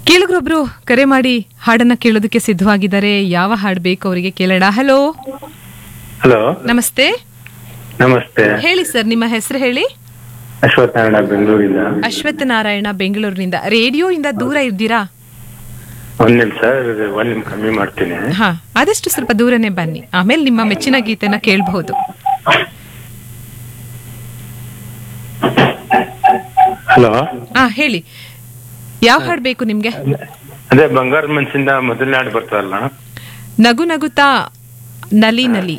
ಕೇಳಿದ್ರೊಬ್ರು ಕರೆ ಮಾಡಿ ಹಾಡನ್ನ ಕೇಳೋದಕ್ಕೆ ಸಿದ್ಧವಾಗಿದ್ದಾರೆ ಯಾವ ಹಾಡು ಬೇಕು ಅವರಿಗೆ ಕೇಳೋಣ ಹಲೋ ಹಲೋ ನಮಸ್ತೆ ನಮಸ್ತೆ ಹೇಳಿ ಸರ್ ನಿಮ್ಮ ಹೆಸರು ಹೇಳಿ ಅಶ್ವಥ್ ನಾರಾಯಣ ಬೆಂಗಳೂರಿಂದ ಅಶ್ವತ್ಥ ನಾರಾಯಣ ಬೆಂಗಳೂರಿನಿಂದ ರೇಡಿಯೋ ಇಂದ ದೂರ ಇದ್ದೀರಾ ಒಂದ್ ನಿಮಿಷ ಒಂದ್ ನಿಮಿಷ ಕಮ್ಮಿ ಮಾಡ್ತೀನಿ ಹಾ ಆದಷ್ಟು ಸ್ವಲ್ಪ ದೂರನೇ ಬನ್ನಿ ಆಮೇಲೆ ನಿಮ್ಮ ಮೆಚ್ಚಿನ ಗೀತೆನ ಕೇಳಬಹುದು ಹಲೋ ಹಾ ಹೇಳಿ ಯಾವ ಹಾಡು ಬೇಕು ನಿಮ್ಗೆ ಅದೇ ಬಂಗಾರ ಮನ್ಸಿಂದ ಮೊದಲನೇ ಹಾಡು ಬರ್ತದಲ್ಲ ನಗು ನಗುತ್ತಾ ನಲಿ ನಲಿ